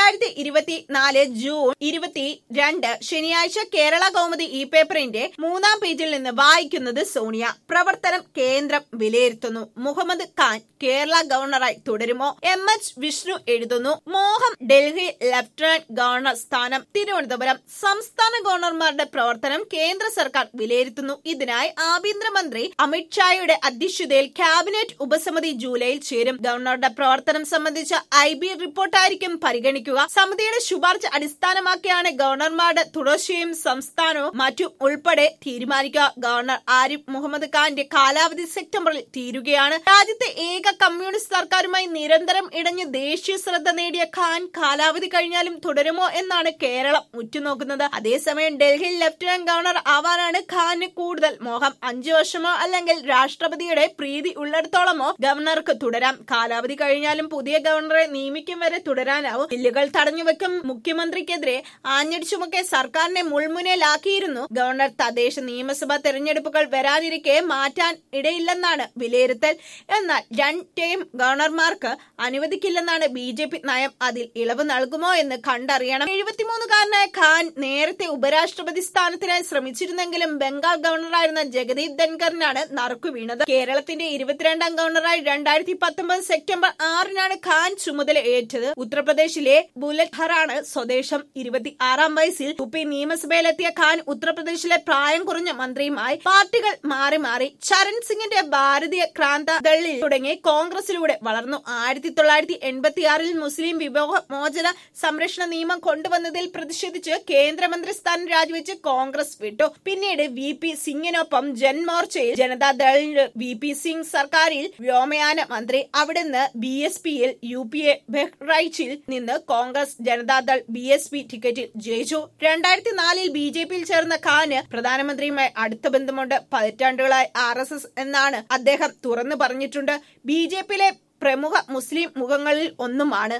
രണ്ടായിരത്തി ഇരുപത്തിനാല് ജൂൺ ഇരുപത്തി രണ്ട് ശനിയാഴ്ച കേരള കൗമുദി ഇ പേപ്പറിന്റെ മൂന്നാം പേജിൽ നിന്ന് വായിക്കുന്നത് സോണിയ പ്രവർത്തനം കേന്ദ്രം വിലയിരുത്തുന്നു മുഹമ്മദ് ഖാൻ കേരള ഗവർണറായി തുടരുമോ എം എച്ച് വിഷ്ണു എഴുതുന്നു മോഹം ഡൽഹി ലഫ്റ്റനന്റ് ഗവർണർ സ്ഥാനം തിരുവനന്തപുരം സംസ്ഥാന ഗവർണർമാരുടെ പ്രവർത്തനം കേന്ദ്ര സർക്കാർ വിലയിരുത്തുന്നു ഇതിനായി ആഭ്യന്തരമന്ത്രി അമിത്ഷായുടെ അധ്യക്ഷതയിൽ ക്യാബിനറ്റ് ഉപസമിതി ജൂലൈയിൽ ചേരും ഗവർണറുടെ പ്രവർത്തനം സംബന്ധിച്ച ഐ ബി റിപ്പോർട്ടായിരിക്കും പരിഗണിക്കുക സമിതിയുടെ ശുപാർശ അടിസ്ഥാനമാക്കിയാണ് ഗവർണർമാരുടെ തുടർച്ചയും സംസ്ഥാനവും മറ്റും ഉൾപ്പെടെ തീരുമാനിക്കുക ഗവർണർ ആരിഫ് മുഹമ്മദ് ഖാന്റെ കാലാവധി സെപ്റ്റംബറിൽ തീരുകയാണ് രാജ്യത്തെ ഏക കമ്മ്യൂണിസ്റ്റ് സർക്കാരുമായി നിരന്തരം ഇടഞ്ഞ് ദേശീയ ശ്രദ്ധ നേടിയ ഖാൻ കാലാവധി കഴിഞ്ഞാലും തുടരുമോ എന്നാണ് കേരളം ഉറ്റുനോക്കുന്നത് അതേസമയം ഡൽഹിയിൽ ലഫ്റ്റനന്റ് ഗവർണർ ആവാനാണ് ഖാന് കൂടുതൽ മോഹം അഞ്ചു വർഷമോ അല്ലെങ്കിൽ രാഷ്ട്രപതിയുടെ പ്രീതി ഉള്ളിടത്തോളമോ ഗവർണർക്ക് തുടരാം കാലാവധി കഴിഞ്ഞാലും പുതിയ ഗവർണറെ നിയമിക്കും വരെ തുടരാനാവും ബില്ലുകൾ തടഞ്ഞുവെക്കും മുഖ്യമന്ത്രിക്കെതിരെ ആഞ്ഞടിച്ചുമൊക്കെ സർക്കാരിനെ മുൾമുനയിലാക്കിയിരുന്നു ഗവർണർ തദ്ദേശ നിയമസഭാ തെരഞ്ഞെടുപ്പുകൾ വരാനിരിക്കെ മാറ്റാൻ ഇടയില്ലെന്നാണ് വിലയിരുത്തൽ എന്നാൽ രണ്ട് ടൈം ഗവർണർമാർക്ക് അനുവദിക്കില്ലെന്നാണ് ബി ജെ പി നയം അതിൽ ഇളവ് നൽകുമോ എന്ന് കണ്ടറിയണം എഴുപത്തിമൂന്നുകാരനായ ഖാൻ നേരത്തെ ഉപരാഷ്ട്രപതി സ്ഥാനത്തിനായി ശ്രമിച്ചിരുന്നെങ്കിലും ബംഗാൾ ഗവർണറായിരുന്ന ജഗദീപ് ധൻഖറിനാണ് നറുക്കു വീണത് കേരളത്തിന്റെ ഇരുപത്തിരണ്ടാം ഗവർണറായി രണ്ടായിരത്തി പത്തൊമ്പത് സെപ്റ്റംബർ ആറിനാണ് ഖാൻ ചുമതല ഏറ്റത് ഉത്തർപ്രദേശിലെ ബുലറ്റ്ഹറാണ് സ്വദേശം ഇരുപത്തി ആറാം വയസ്സിൽ യു പി നിയമസഭയിലെത്തിയ ഖാൻ ഉത്തർപ്രദേശിലെ പ്രായം കുറഞ്ഞ മന്ത്രിയുമായി പാർട്ടികൾ മാറി മാറി ചരൺ സിംഗിന്റെ ഭാരതീയ ക്രാന്ത ദളിൽ തുടങ്ങി കോൺഗ്രസിലൂടെ വളർന്നു ആയിരത്തി തൊള്ളായിരത്തി എൺപത്തിയാറിൽ മുസ്ലിം വിഭവ മോചന സംരക്ഷണ നിയമം കൊണ്ടുവന്നതിൽ പ്രതിഷേധിച്ച് കേന്ദ്രമന്ത്രി സ്ഥാനം രാജിവെച്ച് കോൺഗ്രസ് വിട്ടു പിന്നീട് വി പി സിംഗിനൊപ്പം ജൻമോർച്ചയിൽ ജനതാദളിൽ വി പി സിംഗ് സർക്കാരിൽ വ്യോമയാന മന്ത്രി അവിടുന്ന് ബി എസ് പിയിൽ യു പി എ ബഹ്റൈച്ചിൽ നിന്ന് Congress Janata Dal B S P ടിക്കറ്റിൽ ജയിച്ചു രണ്ടായിരത്തി നാലിൽ ബി ജെ പിയിൽ ചേർന്ന ഖാന് പ്രധാനമന്ത്രിയുമായി അടുത്ത ബന്ധമുണ്ട് പതിറ്റാണ്ടുകളായി ആർ എസ് എസ് എന്നാണ് അദ്ദേഹം തുറന്നു പറഞ്ഞിട്ടുണ്ട് ബി ജെ പിയിലെ പ്രമുഖ മുസ്ലിം മുഖങ്ങളിൽ ഒന്നുമാണ്